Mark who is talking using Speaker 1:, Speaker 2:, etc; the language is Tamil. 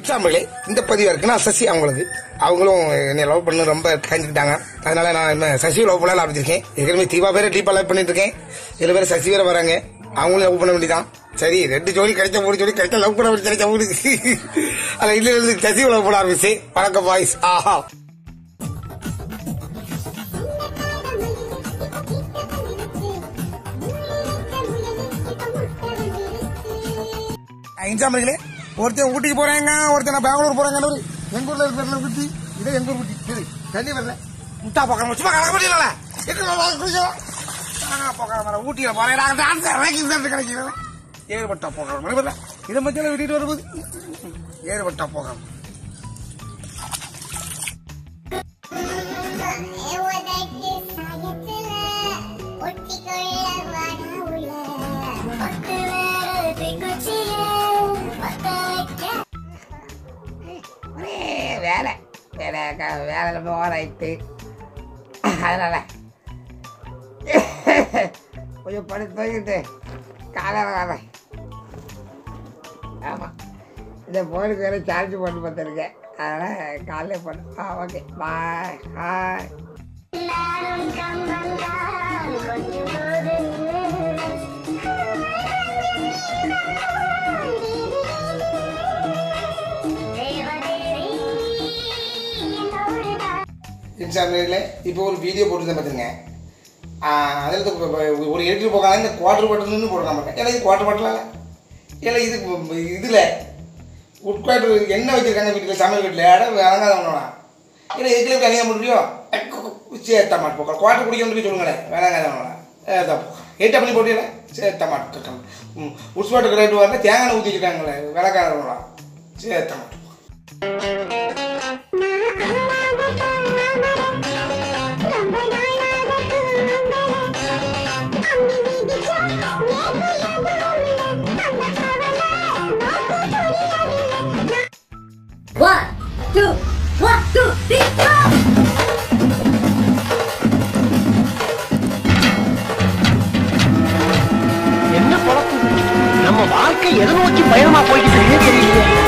Speaker 1: இன்ஸ்டாமிலே இந்த பதிவு இருக்குன்னா சசி அவங்களுக்கு அவங்களும் என்னை லவ் பண்ண ரொம்ப கழிஞ்சுக்கிட்டாங்க அதனால நான் இன்னும் சசி லவ் பண்ணலாம் ஆரம்பிச்சிருக்கேன் ஏற்கனவே தீபா பேரை டீப்பா லவ் பண்ணிட்டு இருக்கேன் இதுல பேர் சசி வேற வராங்க அவங்களும் லவ் பண்ண வேண்டியதான் சரி ரெண்டு ஜோடி கிடைச்ச மூணு ஜோடி கிடைச்ச லவ் பண்ண வேண்டிய கிடைச்ச மூணு அதுல இல்ல இருந்து சசி லவ் பண்ண ஆரம்பிச்சு வணக்கம் பாய்ஸ் ஆஹா இன்சாமர்களே ஒருத்தன் ஊட்டிக்கு போறாங்க ஒருத்தன் பெங்களூர் போறாங்க எங்க ஊர்ல இருக்கிற குட்டி இதே எங்க ஊர் குட்டி இது தண்ணி வரல முட்டா போக்கிற சும்மா கலக்க முடியல ஊட்டியில போறேன் நாங்க டான்ஸ் இறக்கி கிடைக்கிறேன் ஏறுபட்டா போகிறோம் மறுபடியும் இதை மத்தியில விட்டுட்டு வரும்போது ஏறுபட்டா போகிறோம்
Speaker 2: உதட்டு சாயத்துல ஒட்டிக்கொள்ள வரவுல பத்து வேறு குச்சிய பத்த வைக்க
Speaker 3: ஒரே வேலை வேலை க- வேலையில் போகிற ஆயிட்டு அதனால கொஞ்சம் படுத்து தூங்கிட்டு காலையில் வரேன் ஆமாம் இந்த ஃபோனுக்கு வேறு சார்ஜ் போட்டு பார்த்துருக்கேன் அதனால் காலையில் பண்ணு ஆ ஓகே பாய் ஹாய்
Speaker 2: நானும் கம்பந்தான் கொஞ்சம் போது
Speaker 1: இன்ஸ்டாகிராமில் இப்போ ஒரு வீடியோ போட்டுருந்தேன் பார்த்துங்க அதில் இந்த ப- ப- ஒரு எடிட்டர் போகாத இந்த குவார்டர் பாட்டில்னு போடுற மாட்டேன் ஏன்னா இது குவார்டர் பாட்டிலாம் ஏன்னா இது இதில் உட்குவார்டர் என்ன வச்சிருக்காங்க வீட்டில் சமையல் வீட்டில் இடம் வேணாங்காதவனா ஏன்னா இதுக்குள்ளே கல்யாணம் முடியும் சேர்த்த மாட்டு போக்கலாம் குவார்டர் குடிக்கணும்னு போய் சொல்லுங்களேன் வேணாங்காதவனா எயிட்டா பண்ணி போட்டீங்களா சேர்த்த மாட்டு உட்ஸ்பாட்டுக்கு ரேட்டு வரல தேங்காய் ஊற்றி வச்சுருக்காங்களே விளக்காதவனா சேர்த்த மாட்டு
Speaker 2: One, two, one, two, three, go!
Speaker 4: என்ன குழப்பம் நம்ம வாழ்க்கை எதை நோக்கி பயணமா போய்கிட்டு இருக்கே தெரியலையே